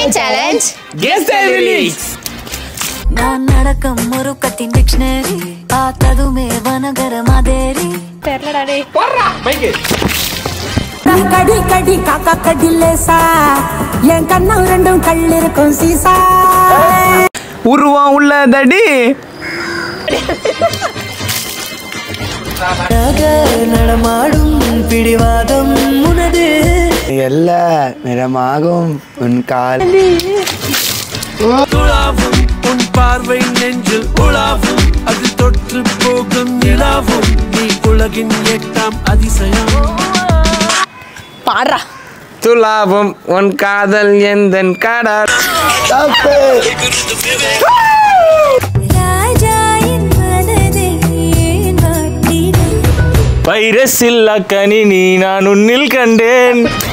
challenge நான் நடக்கும் முறுக்கத்தின் dictionary பார்த்ததுமே வனகர மாதேரி கடி கடி காக்கா கடி லேசா என் கண்ணம் ரெண்டும் கல் இருக்கும் சீசா உருவம் உள்ளதடி நடமாடும் பிடிவாதம் உனது எல்லா நிறமாகும் உன் கால் துளாவும் உன் பார்வை நெஞ்சில் உலாவும் அது தொற்று போகும் நிலாவும் நீ உலகின் எட்டாம் அதிசயம் பாடுறா துலாவும் உன் காதல் எந்தன் கடல் ராஜாயின் மனதை ஏன் வாட்டினாய் வைரஸ் இல்லா கணினி நான் உன்னில் கண்டேன்